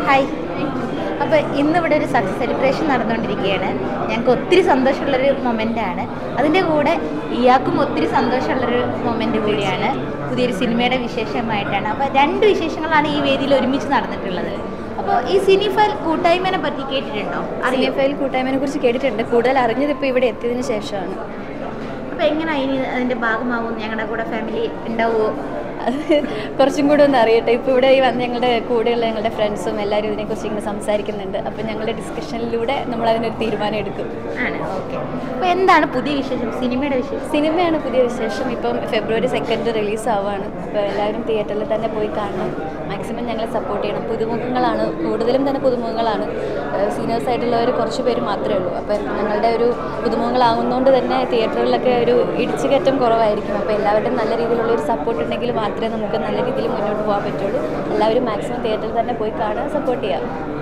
hi അപ്പോൾ ഇന്നിവിടെ ഒരു സക്സസ് സെലിബ്രേഷൻ നടന്നുകൊണ്ടിരിക്കുകയാണ് ഞങ്ങൾക്ക് ഒത്തിരി സന്തോഷമുള്ളൊരു മൊമെൻ്റ് ആണ് അതിൻ്റെ കൂടെ ഇയാൾക്കും ഒത്തിരി സന്തോഷമുള്ളൊരു മൊമെൻ്റ് കൂടിയാണ് പുതിയൊരു സിനിമയുടെ വിശേഷമായിട്ടാണ് അപ്പോൾ രണ്ട് വിശേഷങ്ങളാണ് ഈ വേദിയിൽ ഒരുമിച്ച് നടന്നിട്ടുള്ളത് അപ്പോൾ ഈ സിനിഫൽ കൂട്ടായ്മനെ പറ്റി കേട്ടിട്ടുണ്ടോ അറിയോ സിനിഫയിൽ കൂട്ടായ്മയെ കുറിച്ച് കേട്ടിട്ടുണ്ട് കൂടുതൽ അറിഞ്ഞത് ഇപ്പോൾ ഇവിടെ എത്തിയതിനു ശേഷമാണ് അപ്പോൾ എങ്ങനെയാണ് ഇനി അതിൻ്റെ ഭാഗമാവും ഞങ്ങളുടെ കൂടെ ഫാമിലി ഉണ്ടാവുമോ അത് കുറച്ചും കൂടെ ഒന്ന് അറിയട്ടെ ഇപ്പോൾ ഇവിടെ ഈ വന്ന് ഞങ്ങളുടെ കൂടെയുള്ള ഞങ്ങളുടെ ഫ്രണ്ട്സും എല്ലാവരും ഇതിനെക്കുറിച്ച് ഇങ്ങനെ സംസാരിക്കുന്നുണ്ട് അപ്പോൾ ഞങ്ങളുടെ ഡിസ്കഷനിലൂടെ നമ്മൾ അതിനൊരു തീരുമാനം എടുക്കും ആണ് ഓക്കെ അപ്പോൾ എന്താണ് പുതിയ വിശേഷം സിനിമയുടെ വിശേഷം സിനിമയാണ് പുതിയ വിശേഷം ഇപ്പം ഫെബ്രുവരി സെക്കൻഡ് റിലീസ് ആവുകയാണ് അപ്പോൾ എല്ലാവരും തിയേറ്ററിൽ തന്നെ പോയി കാണണം മാക്സിമം ഞങ്ങളെ സപ്പോർട്ട് ചെയ്യണം പുതുമുഖങ്ങളാണ് കൂടുതലും തന്നെ പുതുമുഖങ്ങളാണ് സീനിയേഴ്സ് ആയിട്ടുള്ളവർ കുറച്ച് പേര് മാത്രമേ ഉള്ളൂ അപ്പം ഞങ്ങളുടെ ഒരു പുതുമുഖങ്ങളാകുന്നതുകൊണ്ട് തന്നെ തിയേറ്ററുകളിലൊക്കെ ഒരു ഇടിച്ചുകയറ്റം കുറവായിരിക്കും അപ്പോൾ എല്ലാവരുടെയും നല്ല രീതിയിലുള്ള ഒരു സപ്പോർട്ട് ഉണ്ടെങ്കിൽ മാത്രമേ നമുക്ക് നല്ല രീതിയിൽ മുന്നോട്ട് പോകാൻ പറ്റുള്ളൂ എല്ലാവരും മാക്സിമം തിയേറ്ററിൽ തന്നെ പോയി കാണുക സപ്പോർട്ട് ചെയ്യുക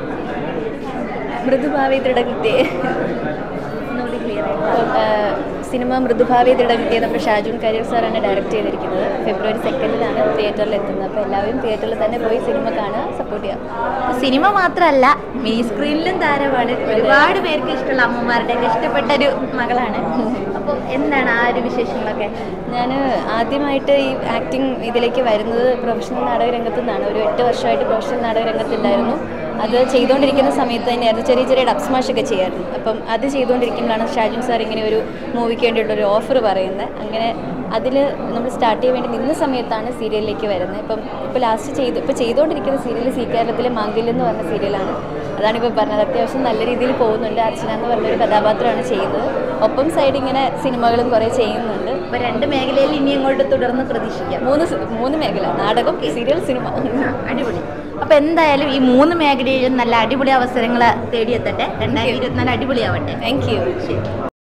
മൃദുഭാവി ദൃഢകൃത്യേ ഒന്നുകൂടി ക്ലിയർ ആയിട്ട് അപ്പം, ആ, സിനിമ മൃദുഭാവി ദൃഢകൃത്യ നമ്മുടെ ഷാജുൻ കരിയർ സാറാണ് ഡയറക്റ്റ് ചെയ്തിരിക്കുന്നത് ഫെബ്രുവരി സെക്കൻഡിലാണ് തിയേറ്ററിൽ എത്തുന്നത് അപ്പോൾ എല്ലാവരും തിയേറ്ററിൽ തന്നെ പോയി സിനിമ കാണുക സപ്പോർട്ട് ചെയ്യുക സിനിമ മാത്രമല്ല മിനി സ്ക്രീനിലും താരമാണ് ഒരുപാട് പേർക്ക് ഇഷ്ടമുള്ള അമ്മമാരുടെയൊക്കെ ഇഷ്ടപ്പെട്ട ഒരു മകളാണ് അപ്പോൾ എന്താണ് ആ ഒരു വിശേഷങ്ങളൊക്കെ ഞാൻ ആദ്യമായിട്ട് ഈ ആക്ടിങ് ഇതിലേക്ക് വരുന്നത് പ്രൊഫഷണൽ നാടക രംഗത്തു നിന്നാണ് ഒരു എട്ട് വർഷമായിട്ട് പ്രൊഫഷണൽ നാടക രംഗത്തുണ്ടായിരുന്നു അത് ചെയ്തുകൊണ്ടിരിക്കുന്ന സമയത്ത് തന്നെയായിരുന്നു ചെറിയ ചെറിയ ഡബ് സ്മാഷ് ഒക്കെ ചെയ്യായിരുന്നു അപ്പം അത് ചെയ്തുകൊണ്ടിരിക്കുമ്പോഴാണ് ഷാജുൻ സാർ ഇങ്ങനെ ഒരു മൂവിക്ക് വേണ്ടിയുള്ള ഒരു ഓഫർ പറയുന്നത് അങ്ങനെ അതിൽ നമ്മൾ സ്റ്റാർട്ട് ചെയ്യാൻ വേണ്ടി നിന്ന സമയത്താണ് സീരിയലിലേക്ക് വരുന്നത് ഇപ്പം ഇപ്പോൾ ലാസ്റ്റ് ചെയ്തു ഇപ്പോൾ ചെയ്തുകൊണ്ടിരിക്കുന്ന സീരിയൽ സി കേരളത്തിലെ മാംഗല്യം എന്ന് പറഞ്ഞ സീരിയലാണ് അതാണ് ഇപ്പോൾ പറഞ്ഞത് അത്യാവശ്യം നല്ല രീതിയിൽ പോകുന്നുണ്ട് അർച്ചന എന്ന് പറഞ്ഞൊരു കഥാപാത്രമാണ് ചെയ്യുന്നത് ഒപ്പം സൈഡ് ഇങ്ങനെ സിനിമകളും കുറേ ചെയ്യുന്നുണ്ട് അപ്പോൾ രണ്ട് മേഖലയിൽ ഇനി അങ്ങോട്ട് തുടർന്ന് പ്രതീക്ഷിക്കാം മൂന്ന് സി- മൂന്ന് മേഖല നാടകം സീരിയൽ സിനിമ അടിപൊളി അപ്പോൾ എന്തായാലും ഈ മൂന്ന് മേഖലയിലും നല്ല അടിപൊളി അവസരങ്ങൾ തേടിയെത്തട്ടെ രണ്ടായിരത്തി ഇരുപത്തിനാല് അടിപൊളിയാവട്ടെ താങ്ക് യു ശരി